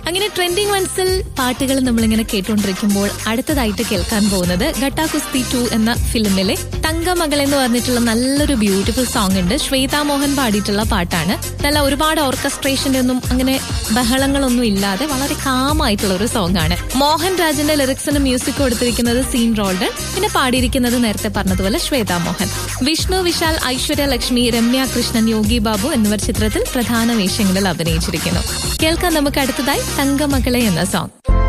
അങ്ങനെ ട്രെൻഡിങ് വൺസിൽ പാട്ടുകൾ നമ്മളിങ്ങനെ കേട്ടുകൊണ്ടിരിക്കുമ്പോൾ അടുത്തതായിട്ട് കേൾക്കാൻ പോകുന്നത് ഗട്ടാ കുസ്തി ടു എന്ന ഫിലിമിലെ തങ്കമകൾ എന്ന് പറഞ്ഞിട്ടുള്ള നല്ലൊരു ബ്യൂട്ടിഫുൾ സോങ് ഉണ്ട് ശ്വേതാ മോഹൻ പാടിയിട്ടുള്ള പാട്ടാണ് നല്ല ഒരുപാട് ഓർക്കസ്ട്രേഷന്റെ ഒന്നും അങ്ങനെ ബഹളങ്ങളൊന്നും ഇല്ലാതെ വളരെ കാമായിട്ടുള്ള ഒരു സോങ് ആണ് മോഹൻ രാജിന്റെ ലിറിക്സിന് മ്യൂസിക് കൊടുത്തിരിക്കുന്നത് സീൻ റോൾഡൻ പിന്നെ പാടിയിരിക്കുന്നത് നേരത്തെ പറഞ്ഞതുപോലെ ശ്വേതാ മോഹൻ വിഷ്ണു വിശാൽ ഐശ്വര്യ ലക്ഷ്മി രമ്യ കൃഷ്ണൻ യോഗി ബാബു എന്നിവർ ചിത്രത്തിൽ പ്രധാന വേഷങ്ങളിൽ അഭിനയിച്ചിരിക്കുന്നു കേൾക്കാൻ നമുക്ക് അടുത്തതായി തങ്കമകളെ എന്ന സോങ്